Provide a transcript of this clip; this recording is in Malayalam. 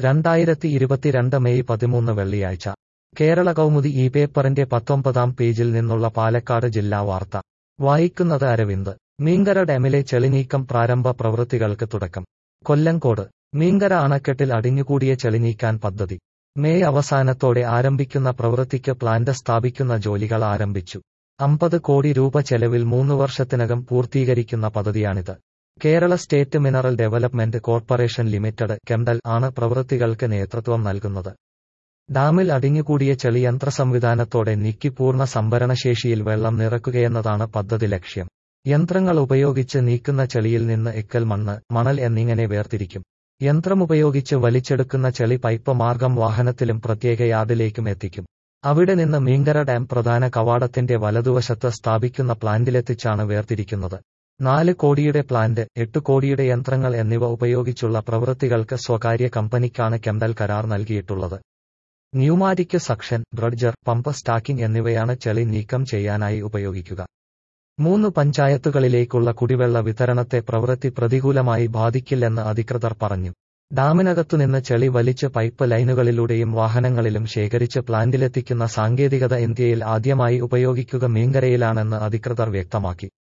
രണ്ടായിരത്തി ഇരുപത്തിരണ്ട് മെയ് പതിമൂന്ന് വെള്ളിയാഴ്ച കേരള കൗമുദി ഈ പേപ്പറിന്റെ പത്തൊമ്പതാം പേജിൽ നിന്നുള്ള പാലക്കാട് ജില്ലാ വാർത്ത വായിക്കുന്നത് അരവിന്ദ് മീങ്കര ഡാമിലെ ചെളിനീക്കം പ്രാരംഭ പ്രവൃത്തികൾക്ക് തുടക്കം കൊല്ലങ്കോട് മീങ്കര അണക്കെട്ടിൽ അടിഞ്ഞുകൂടിയ ചെളിനീക്കാൻ പദ്ധതി മെയ് അവസാനത്തോടെ ആരംഭിക്കുന്ന പ്രവൃത്തിക്ക് പ്ലാന്റ് സ്ഥാപിക്കുന്ന ജോലികൾ ആരംഭിച്ചു അമ്പത് കോടി രൂപ ചെലവിൽ മൂന്ന് വർഷത്തിനകം പൂർത്തീകരിക്കുന്ന പദ്ധതിയാണിത് Kerala state mineral development corporation limited KEMDEL ആണ് പ്രവൃത്തികൾക്ക് നേതൃത്വം നൽകുന്നത് ഡാമിൽ അടിഞ്ഞുകൂടിയ ചെളി യന്ത്ര സംവിധാനത്തോടെ നീക്കി പൂർണ്ണ സംഭരണശേഷിയിൽ വെള്ളം നിറക്കുകയെന്നതാണ് പദ്ധതി ലക്ഷ്യം യന്ത്രങ്ങൾ ഉപയോഗിച്ച് നീക്കുന്ന ചെളിയിൽ നിന്ന് എക്കൽ മണ്ണ് മണൽ എന്നിങ്ങനെ വേർതിരിക്കും യന്ത്രമുപയോഗിച്ച് വലിച്ചെടുക്കുന്ന ചെളി പൈപ്പ് മാർഗം വാഹനത്തിലും പ്രത്യേക യാർഡിലേക്കും എത്തിക്കും അവിടെ നിന്ന് മീങ്കര ഡാം പ്രധാന കവാടത്തിന്റെ വലതുവശത്ത് സ്ഥാപിക്കുന്ന പ്ലാന്റിലെത്തിച്ചാണ് വേർതിരിക്കുന്നത് നാല് കോടിയുടെ പ്ലാന്റ് എട്ട് കോടിയുടെ യന്ത്രങ്ങൾ എന്നിവ ഉപയോഗിച്ചുള്ള പ്രവൃത്തികൾക്ക് സ്വകാര്യ കമ്പനിക്കാണ് കെംഡൽ കരാർ നൽകിയിട്ടുള്ളത് pneumatic suction dredger pump stacking എന്നിവയാണ് ചെളി നീക്കം ചെയ്യാനായി ഉപയോഗിക്കുക മൂന്ന് പഞ്ചായത്തുകളിലേക്കുള്ള കുടിവെള്ള വിതരണത്തെ പ്രവൃത്തി പ്രതികൂലമായി ബാധിക്കില്ലെന്ന് അധികൃതർ പറഞ്ഞു ഡാമിനകത്തുനിന്ന് ചെളി വലിച്ച് പൈപ്പ് ലൈനുകളിലൂടെയും വാഹനങ്ങളിലും ശേഖരിച്ച് പ്ലാന്റിലെത്തിക്കുന്ന സാങ്കേതികത ഇന്ത്യയിൽ ആദ്യമായി ഉപയോഗിക്കുക മീങ്കരയിലാണെന്ന് അധികൃതർ വ്യക്തമാക്കി